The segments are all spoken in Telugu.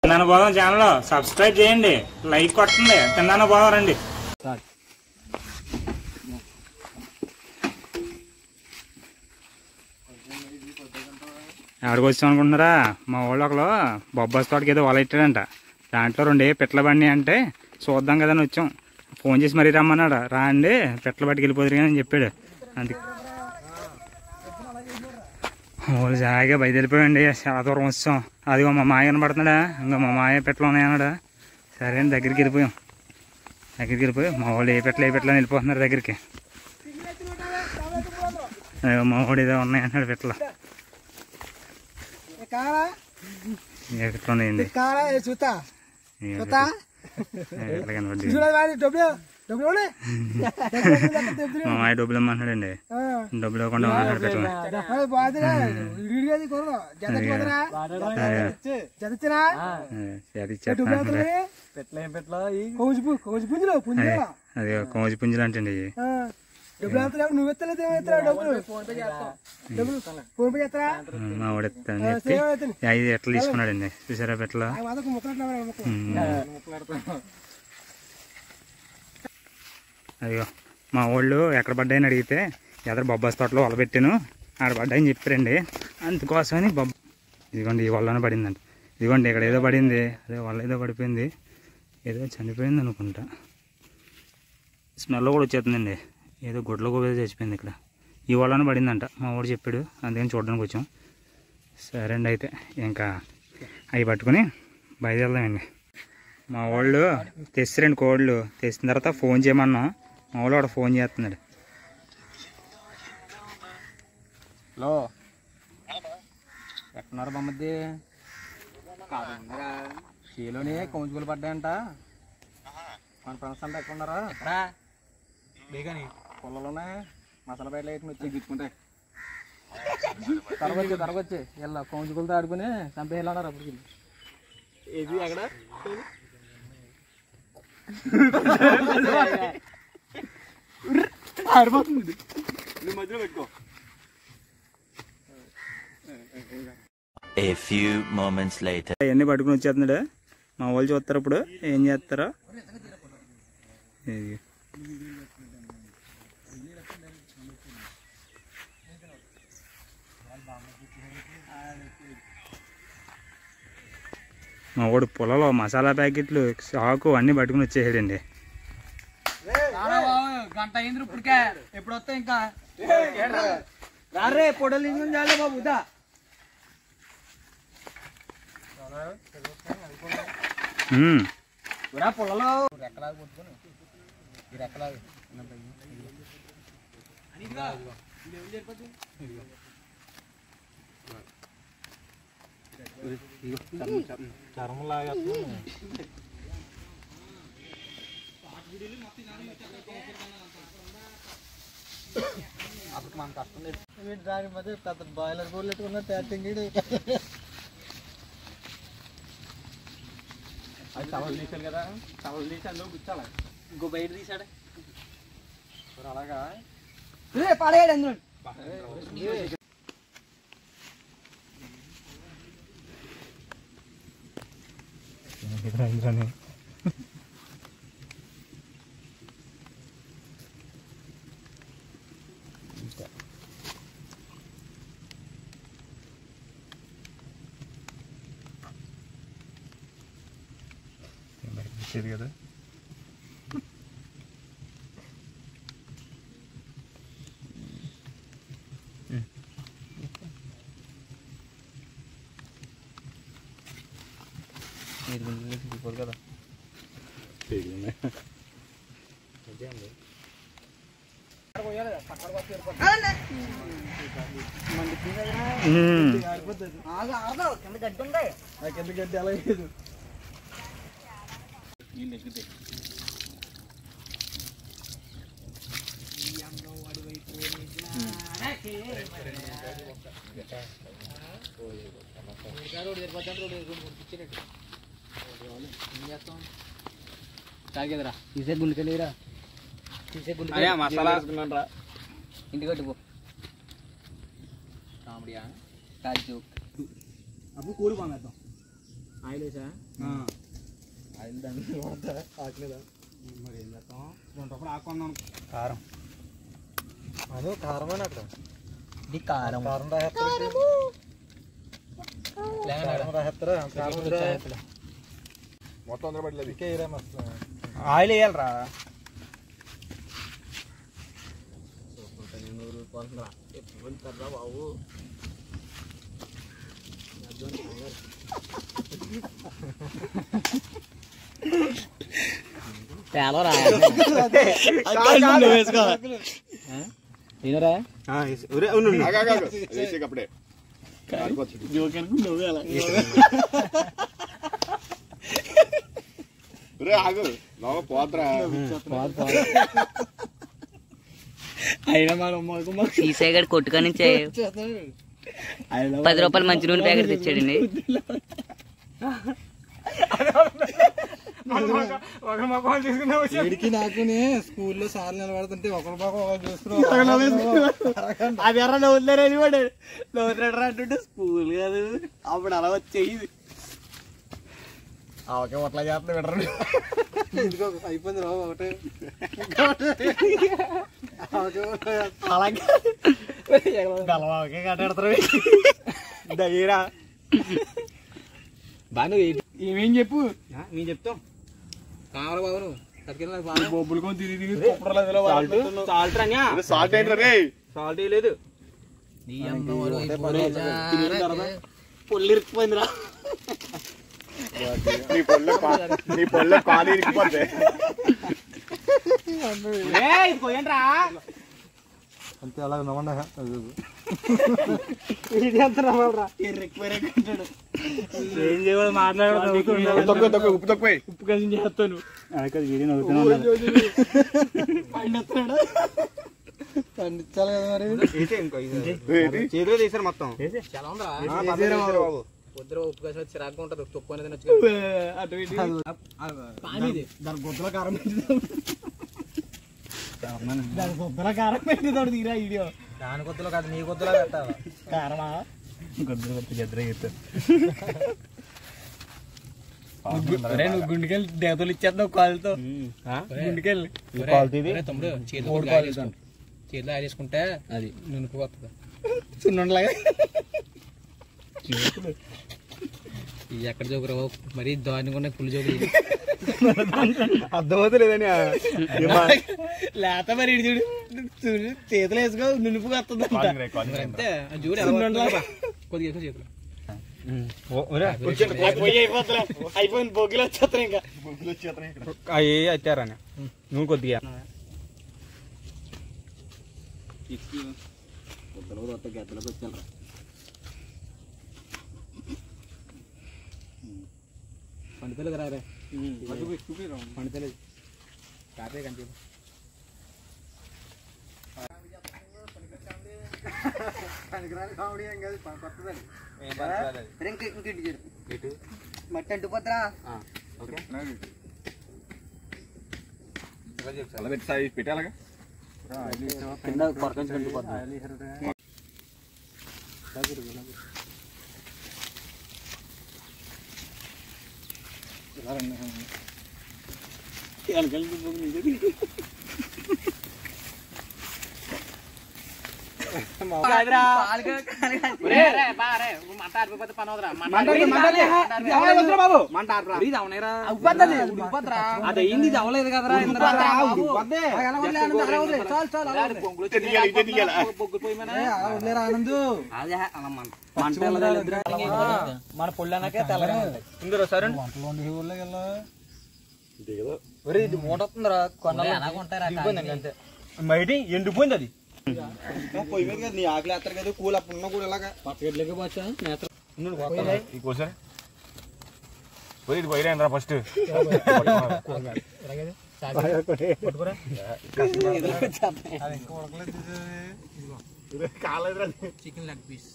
తిన్నాను పోదాం ఛానల్ సబ్స్క్రైబ్ చేయండి లైక్ కొట్టండి తిన్నాను పోదాం రండి ఎవరికి వచ్చాం అనుకుంటున్నారా మా వాళ్ళు ఒకరు బొబ్బాస్ తోటకి ఏదో వల ఇట్టాడంట దాంట్లో రెండే పిట్ల బండి అంటే చూద్దాం కదా అని వచ్చాం ఫోన్ చేసి మరీ రమ్మన్నాడు రా అండి పిట్ల పట్టుకు వెళ్ళిపోతారు అని చెప్పాడు అందుకే వాళ్ళు జాగా బయట వెళ్ళిపోయండి చాలా దూరం వచ్చాం అదిగో మా మాయ కనబడుతున్నాడా ఇంకా మా మాయ పెట్టలు ఉన్నాయన్నాడా సరే అని దగ్గరికి వెళ్ళిపోయాం దగ్గరికి వెళ్ళిపోయి మా వాళ్ళు ఏ పెట్టలు ఏ పెట్టలు అని వెళ్ళిపోతున్నారు దగ్గరికి అదిగో మా వాడు ఏదో ఉన్నాయన్నాడు పెట్టలు కారా ఏ పెట్టలు ఉన్నాయండి కారా ఏ చూతా ఏ చూతా ఎట్లా కనబడి చూడదు వాడి డబ్బులు డబ్బులు ఇవ్వలే? డబ్బులు మా మాయ డబ్బులు ఇమ్మంటున్నాడండి ఆ. డబ్బులు ఇవ్వకుండా ఉన్నాడు పెట్టలు అది బాగుందిరా వీడియోది కొనరు జత కొనరా జత ఇచ్చినా అది డబ్బులు ఇచ్చేస్తున్నాడు అవుతుంది పెట్ల ఏం పెట్ల కోసి పు- కోసి పుంజులు పుంజులు అది కోసి పుంజులు అంటే ఇవి ఆ. డబ్బులు అవుతున్నావు నువ్వు ఎత్తలేదు ఏమో ఎత్తావు డబ్బులు డబ్బులు ఫోన్ పే చేస్తారా మా వాడు ఎత్తాను చెప్పి సేవ అవుతుంది ఐదు ఎట్లా తీసుకున్నాడండి చూసారా పెట్టలు ఆ మాదకు ముక్కలు ముక్కలు ఉమ్. అయ్యో మా వాళ్ళు ఎక్కడ పడ్డాయని అడిగితే ఎదరు బొబ్బాస్ తోటలో వల పెట్టాను ఆడ పడ్డాయని చెప్పారండి అందుకోసమని బొబ్బ ఇదిగోండి ఈ వల్లనే పడిందంట ఇదిగోండి ఇక్కడ ఏదో పడింది అదే వల్ల ఏదో పడిపోయింది ఏదో చనిపోయింది అనుకుంటా స్మెల్ కూడా వచ్చేస్తుందండి ఏదో గుడ్లో కూడా ఏదో చచ్చిపోయింది ఇక్కడ ఈ వల్లనే పడిందంట మా వాడు చెప్పాడు అందుకని చూడడానికి వచ్చాం సరే అండి అయితే ఇంకా అవి పట్టుకుని బయలుదేరదామండి మా వాళ్ళు తెచ్చిరండి కోళ్ళు తెచ్చిన తర్వాత ఫోన్ చేయమన్నాం మా వాళ్ళు వాడు ఫోన్ చేస్తున్నాడు హలో ఎక్కడున్నారు బొమ్మద్ది చేలోనే కొంచుగులు పడ్డాయంట మన ఫ్రెండ్స్ అంతా ఎక్కడున్నారా ఎక్కడా బేగాని పొలంలోనే మసాలా బయట వేసుకుని వచ్చి గిట్టుకుంటాయి తరగొచ్చి తరగొచ్చి ఇలా కొంచుగులతో ఆడుకుని చంపేయాలన్నారు అప్పటికి ఏది అక్కడ ఆడిపోతుంది నువ్వు మధ్యలో పెట్టుకో A few moments later. అవన్నీ పట్టుకుని వచ్చేస్తున్నాడు మా వాళ్ళు చూస్తారు ఇప్పుడు ఏం చేస్తారో ఇది. మా వాడు పొలలో మసాలా ప్యాకెట్లు సాకు అన్నీ పట్టుకుని వచ్చేసాడండి గంట అయింది ఇప్పటికే ఎప్పుడు వస్తాయి ఇంకా రారే పొడలు తీసుకుని చాలే బాబు దా ఉమ్. రా పొలలో రెక్కలాగా కొట్టుకొని ఈ రెక్కలాగా చర్మం లాగా అప్పుడు మన కష్టం లేదు దాని మధ్య పెద్ద బాయిలర్ బోర్లు పెట్టుకున్న ట్యాటింగ్ అది టవల్ తీసాడు కదా టవల్ తీసి అందులో కూర్చోాలి ఇంకో బయట తీసాడు మరి అలాగా పడేయడు అందులో కదా కదా ఉమ్. కింద గడ్డి అలా లేదు తాగేదిరా తీసే గుండెకెళ్ళిరా తీసే గుండె మసాలా ఇంటికి కట్టుకో కామెడీయా కాజు అప్పుడు కూలి పంపేద్దాం ఆయిల్ వేసా ఆయిల్ దాన్ని వాడతా ఆకలేదా మరి ఏం చేస్తాం రెండప్పుడు ఆకుందాం కారం అదో కారమని అక్కడ ఇది కారం కారం రాహేస్తారు కారం రాహేస్తారా కారం రాహేస్తారా మొత్తం అందరూ పడలేదు ఇంకేరా మస్తు ఆయిల్ వేయాలరా బాబు తేలరా ఏనరా ఆగాగాగు. వేసేకి అప్పుడే కాలిపోతుంది. ఒరే, ఆగు లోపల పోద్రా అయినా మనం మాకు మాకు సీసాగడ్ కొట్టుకొని నుంచే పది రూపాయలు మంచి నూనె ప్యాకెట్ తెచ్చాడండి ఒక మొక్కలు తీసుకున్నా వీడికి నాకునే స్కూల్లో సార్లు నిలబడుతుంటే ఒకరి పక్క ఒకరు చూస్తున్నాం అది ఎర్ర నవ్వుతున్నారని వాడు నవ్వుతున్నాడు అంటుంటే స్కూల్ కాదు అప్పుడు అలా వచ్చేది ఓకే ఒట్లా చేస్తున్నా విడరు ఇదిగో అయిపోయింది రావు ఒకటే అలాగే గలవాకే కట్టెడతారు దగ్గర బాను ఏమేం చెప్పు నేను చెప్తాం కావాలి బాబు నువ్వు అక్కడికి బాగా బొబ్బులు కొని తిరిగి తిరిగి సాల్ట్ అన్యా సాల్ట్ ఏంట్రా రే సాల్ట్ వేయలేదు పొల్లు ఇరుక్కుపోయిందిరా నీ పొల్ల నీ పొల్ల కాలు ఇరికిపోతే ఇది పోయండిరా అంతే అలా నవ్వండి ఇది ఎంత నమ్మరా ఎర్రెక్కిపోయాడు ఏం చేయాలి మాట్లాడదు ఉప్పు తక్కువ తక్కువ ఉప్పు తక్కువ ఉప్పు కలిసి చేస్తాను వీడియో నవ్వుతున్నా పండుతున్నాడు పండించాలి కదా మరి చేతిలో తీసారు మొత్తం చాలా ఉందా వేసేరా బాబు. పొద్దున ఉప్పు కలిసి చిరాకు ఉంటుంది తుప్పు అనేది నచ్చు అటు ఇటు పానీ ఇది దాని గుద్దల కారం పెట్టింది దాని గుద్దల కారం పెట్టింది తీరా వీడియో దాని కొద్దిలో కాదు నీ కొద్దిలో పెట్టాలి కారమా గద్దరు గద్దరు గద్దరు ఎత్తారు అరే నువ్వు గుండెకెళ్ళి దేవతలు ఇచ్చేద్దావు కాలుతో గుండెకెళ్ళి తమ్ముడు చేతిలో చేతిలో ఆడేసుకుంటే అది నునుపు వస్తుంది చిన్నలాగా ఇది ఎక్కడ జోకురా బాబు మరీ దారుణంగా ఉన్నాయి పులి జోకులు అర్థమవుతలేదని లేత మరి ఇటు చూడు చూడు చేతులు వేసుకో నునుపుగా వస్తుంది మరి అంతే అది చూడు ఎలా వస్తుందో. కొద్దిగా ఎక్కువ చేతులు పొయ్యి అయిపోతున్నా అయిపోయింది బొగ్గులు వచ్చేస్తాను ఇంకా అవి వచ్చారని నువ్వు కొద్దిగా పండుతలేదు రా రే పండుతలేదు కాపే కంటే మట్టి అంటుపోద్రా అలా పెట్టి సాయి పెట్టాలగా అది అయింది ఇది అవ్వలేదు కదరా తీయాలి ఇదే తీయాలి మన పొల్లనకే తెల్లగా ఇందులో సరే ఇది మూట వస్తుందిరా కొన్నాళ్ళు అంతే బయట ఎండిపోయింది అది పొయ్యి మీద కదా నీ ఆకలి ఎత్తారు కదా కూల పున్న కూడా ఇలాగా పచ్చగడ్లకి పోచా ఈ కోసా పోయి ఇది పోయిరా ఫస్ట్ చికెన్ లెగ్ పీస్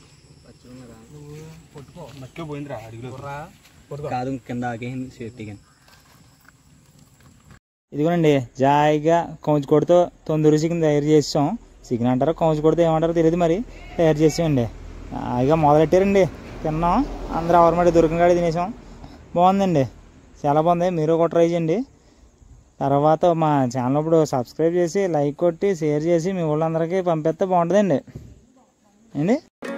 మట్టి పోయిందిరా అడిగిలో కాదు కింద ఆగేసింది సేఫ్టీ కానీ ఇదిగోనండి జాయిగా కౌంచి కొడుతూ తొందర చికెన్ తయారు చేసాం చికెన్ అంటారో కౌంచి కొడితే ఏమంటారో తెలియదు మరి తయారు చేసామండి ఇక మొదలెట్టారండి తిన్నాం అందరూ ఎవరి మాట దొరికిన కాడ తినేసాం బాగుందండి చాలా బాగుంది మీరు కూడా ట్రై చేయండి తర్వాత మా ఛానల్ ఇప్పుడు సబ్స్క్రైబ్ చేసి లైక్ కొట్టి షేర్ చేసి మీ వాళ్ళందరికీ పంపిస్తే బాగుంటుందండి ఏండి